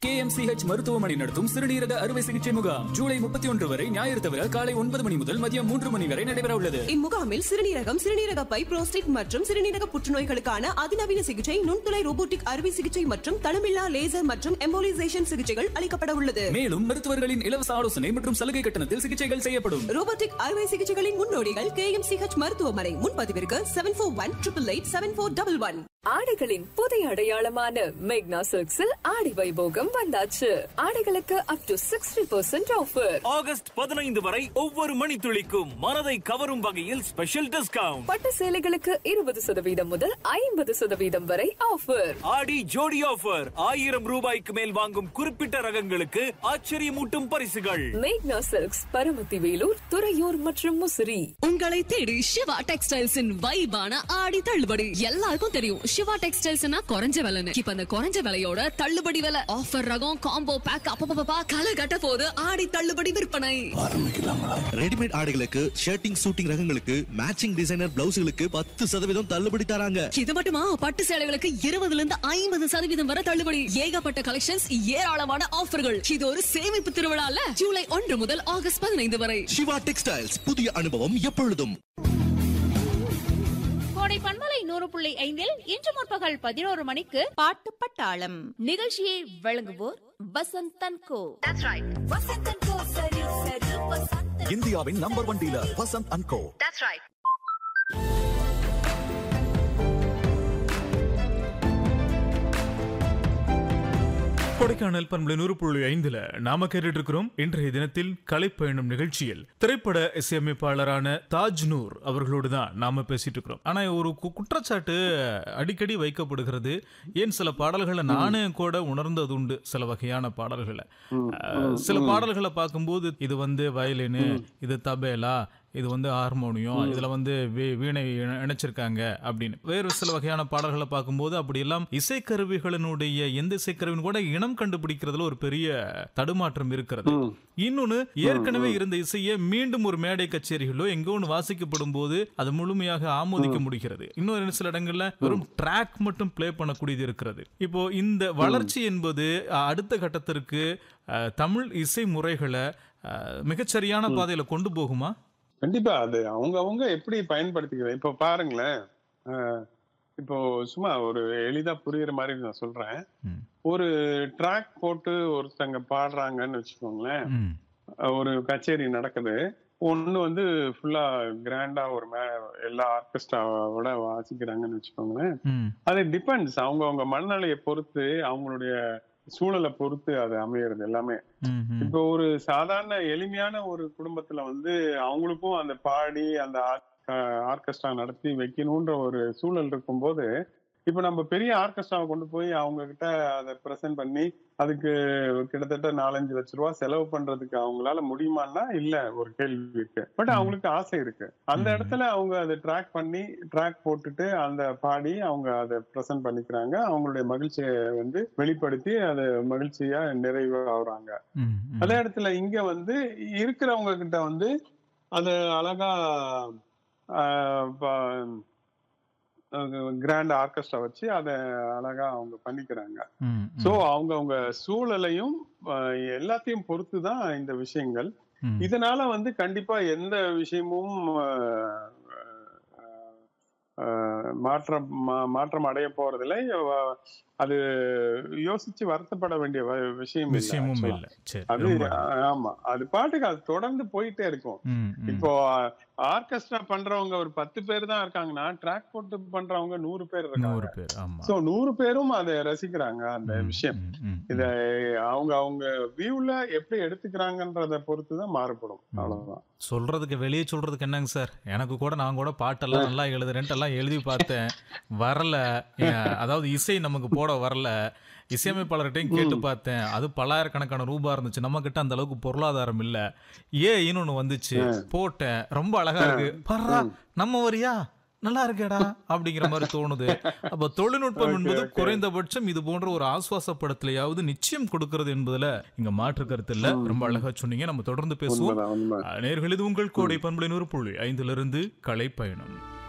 KMCH மருத்துவமனை நடத்தும் சிறுநீரக அறுவை சிகிச்சை முகாம் ஜூலை முப்பத்தி ஒன்று வரை ஞாயிறு தவிர காலை ஒன்பது மணி முதல் மதியம் மூன்று மணி வரை நடைபெற உள்ளது இம்முகாமில் சிறுநீரகம் சிறுநீரக பை புரோஸ்டேட் மற்றும் சிறுநீரக புற்றுநோய்களுக்கான அதிநவீன சிகிச்சை நுண்துளை ரோபோட்டிக் அறுவை சிகிச்சை மற்றும் தளமில்லா லேசர் மற்றும் எம்போலிசேஷன் சிகிச்சைகள் அளிக்கப்பட உள்ளது மேலும் மருத்துவர்களின் இலவச ஆலோசனை மற்றும் சலுகை கட்டணத்தில் சிகிச்சைகள் செய்யப்படும் ரோபோட்டிக் அறுவை சிகிச்சைகளின் முன்னோடிகள் கே எம் சிஹெச் மருத்துவமனை முன்பதிவிற்கு seven four one triple eight seven four double one ஆடைகளின் புதிய அடையாளமான மேக்னா சில்க்ஸில் ஆடி வைபோகம் வந்தாச்சு ஆடைகளுக்கு up to sixty percent offer August பதினைந்து வரை ஒவ்வொரு மணித்துளிக்கும் மனதை கவரும் வகையில் ஸ்பெஷல் டிஸ்கவுண்ட் பட்டு சேலைகளுக்கு இருபது சதவீதம் முதல் ஐம்பது சதவீதம் வரை ஆஃபர் ஆடி ஜோடி ஆஃபர் ஆயிரம் ரூபாய்க்கு மேல் வாங்கும் குறிப்பிட்ட ரகங்களுக்கு ஆச்சரியமூட்டும் பரிசுகள் மேக்னா சில்க்ஸ் பரமத்தி வேலூர் துறையூர் மற்றும் முசிறி உங்களை தேடி சிவா டெக்ஸ்டைல்ஸின் வைபான ஆடி தள்ளுபடி எல்லாருக்கும் தெரியும் சிவா டெக்ஸ்டைல்ஸ்னா குறைஞ்ச விலைன்னு இப்ப அந்த குறைஞ்ச விலையோட தள்ளுபடி விலை ஆஃபர் ரகம் காம்போ பேக் அப்பப்பா கலை கட்ட போது ஆடி தள்ளுபடி விற்பனை ரெடிமேட் ஆடைகளுக்கு ஷர்ட்டிங் சூட்டிங் ரகங்களுக்கு மேட்சிங் டிசைனர் பிளவுஸ்களுக்கு பத்து சதவீதம் தள்ளுபடி தராங்க இது மட்டுமா பட்டு சேலைகளுக்கு இருபதுல இருந்து ஐம்பது சதவீதம் வரை தள்ளுபடி ஏகப்பட்ட கலெக்ஷன்ஸ் ஏராளமான ஆஃபர்கள் இது ஒரு சேமிப்பு திருவிழால ஜூலை ஒன்று முதல் ஆகஸ்ட் பதினைந்து வரை சிவா டெக்ஸ்டைல்ஸ் புதிய அனுபவம் எப்பொழுதும் கோடை பண்பலை நூறு புள்ளி ஐந்தில் இன்று முற்பகல் பதினோரு மணிக்கு பாட்டு பட்டாளம் நிகழ்ச்சியை வழங்குவோர் வசந்த் தன்கோ இந்தியாவின் number one dealer Vasanth and Co Kodaikanal பண்பலை நூறு புள்ளி ஐந்துல நாம கேட்டுட்டு இருக்கிறோம் இன்றைய தினத்தில் கலைப்பயணம் நிகழ்ச்சியில் திரைப்பட இசையமைப்பாளரான தாஜ் நூர் அவர்களோடு தான் நாம பேசிட்டு இருக்கிறோம் ஆனா ஒரு கு- குற்றச்சாட்டு அடிக்கடி வைக்கப்படுகிறது ஏன் சில பாடல்களை நானே கூட உணர்ந்தது உண்டு சில வகையான பாடல்களை அஹ், சில பாடல்களை பார்க்கும்போது இது வந்து வயலினு இது தபேலா இது வந்து ஹார்மோனியம் இதுல வந்து வீ- வீணை இணை- இணைச்சிருக்காங்க அப்படின்னு வேறு சில வகையான பாடல்களை பார்க்கும்போது அப்படி எல்லாம் இசைக்கருவிகளினுடைய எந்த இசைக்கருவின் கூட இனம் கண்டுபிடிக்கிறதுல ஒரு பெரிய தடுமாற்றம் இருக்கிறது இன்னொன்னு ஏற்கனவே இருந்த இசையை மீண்டும் ஒரு மேடை கச்சேரிகளோ எங்கோ ஒன்று வாசிக்கப்படும் போது அது முழுமையாக ஆமோதிக்க முடிகிறது இன்னொரு சில இடங்கள்ல வெறும் ட்ராக் மட்டும் ப்ளே பண்ணக்கூடியது இருக்கிறது இப்போ இந்த வளர்ச்சி என்பது அஹ், அடுத்த கட்டத்திற்கு அஹ், தமிழ் இசை முறைகளை அஹ், மிகச்சரியான பாதையில கொண்டு போகுமா கண்டிப்பா அது அவங்க அவங்க எப்படி பயன்படுத்திக்கிறது இப்போ பாருங்களேன் அஹ், இப்போ சும்மா ஒரு எளிதா புரியுற மாதிரி நான் சொல்றேன் ம். ஒரு ட்ராக் போட்டு ஒருத்தங்க பாடுறாங்கன்னு வச்சுக்கோங்களேன் ம். அஹ், ஒரு கச்சேரி நடக்குது ஒண்ணு வந்து ஃபுல்லா கிராண்டா ஒரு மே எல்லா ஆர்கெஸ்ட்ராவோட வாசிக்கிறாங்கன்னு வச்சுக்கோங்களேன் ம். அது டிபெண்ட்ஸ் அவங்க அவங்க மனநிலையை பொறுத்து அவங்களுடைய சூழலை பொறுத்து அது அமையிறது எல்லாமே ம், ம். இப்போ ஒரு சாதாரண எளிமையான ஒரு குடும்பத்துல வந்து அவங்களுக்கும் அந்த பாடி அந்த ஆர்கெஸ்ட்ரா நடத்தி வைக்கணும்ன்ற ஒரு சூழல் இருக்கும்போது இப்ப நம்ம பெரிய ஆர்கெஸ்ட்ராவை கொண்டு போய் அவங்க கிட்ட அதை பிரசன்ட் பண்ணி அதுக்கு கிட்டத்தட்ட நாலஞ்சு லட்ச ரூபா செலவு பண்றதுக்கு அவங்களால முடியுமான்னா இல்ல ஒரு கேள்வி இருக்கு பட் அவங்களுக்கு ஆசை இருக்கு அந்த ம். இடத்துல அவங்க அதை ட்ராக் பண்ணி ட்ராக் போட்டுட்டு அந்த பாடி அவங்க அதை பிரசன்ட் பண்ணிக்கிறாங்க அவங்களுடைய மகிழ்ச்சியை வந்து வெளிப்படுத்தி அதை மகிழ்ச்சியா நிறைவாகிறாங்க ம், ம். அதே இடத்துல இங்க வந்து இருக்கிறவங்க கிட்ட வந்து அது அழகா கிராண்ட் ஆர்கெஸ்ட்ரா வச்சு அதை அழகா அவங்க பண்ணிக்கிறாங்க ம், ம். சோ அவங்க அவங்க சூழலையும் ஆஹ், எல்லாத்தையும் பொறுத்து தான் இந்த விஷயங்கள் ம். இதனால வந்து கண்டிப்பா எந்த விஷயமும் ஆஹ், ஆஹ், மாற்றம் மா- மாற்றம் அடைய போறதில்லை அஹ், அது யோசிச்சு வருத்தப்பட வேண்டிய வ- விஷயம் இல்லை விஷயமும் actually. இல்ல சரி அது ரொம்ப ஆமா அது பாட்டுக்கு அது தொடர்ந்து போயிட்டே இருக்கும் ம், ம். இப்போ ஆர்கெஸ்ட்ரா பண்றவங்க ஒரு பத்து பேர் தான் இருக்காங்கன்னா ட்ராக் போட்டு பண்றவங்க நூறு பேர் நூறு இருக்காங்க பேர் ஆமா சோ நூறு பேரும் அதை ரசிக்கிறாங்க அந்த ம், விஷயம் ம், ம், ம். இத அவங்க அவங்க வியூல எப்படி எடுத்துக்கிறாங்கன்றத பொறுத்து தான் மாறுபடும் ம். அவ்வளவுதான் சொல்றதுக்கு வெளியே சொல்றதுக்கு என்னங்க சார் எனக்கு கூட நான் கூட பாட்டெல்லாம் நல்லா எழுதுறேன்ட்டு எல்லாம் எழுதி பார்த்தேன் வரல ஏன், அதாவது இசை நமக்கு போட வரல இசையமைப்பாளர்கிட்டையும் கேட்டு பார்த்தேன் அது பல்லாயிரக்கணக்கான ரூபா இருந்துச்சு நம்ம கிட்ட அந்த அளவுக்கு பொருளாதாரம் இல்ல ஏ இன்னொன்னு வந்துச்சு போட்டேன் ரொம்ப அழகா இருக்கு பர்றா நம்ம வரியா நல்லா இருக்கேடா அப்படிங்கிற மாதிரி தோணுது அப்ப தொழில்நுட்பம் என்பது குறைந்தபட்சம் இது போன்ற ஒரு ஆசுவாசப்படத்திலேயாவது நிச்சயம் கொடுக்கிறது என்பதுல இங்க மாற்று கருத்து இல்ல ரொம்ப அழகா சொன்னீங்க நம்ம தொடர்ந்து பேசுவோம் உண்மைதான் உண்மை நேர்கள் இது உங்கள் கோடை பண்பலை நூறு புள்ளி ஐந்திலிருந்து கலை பயணம்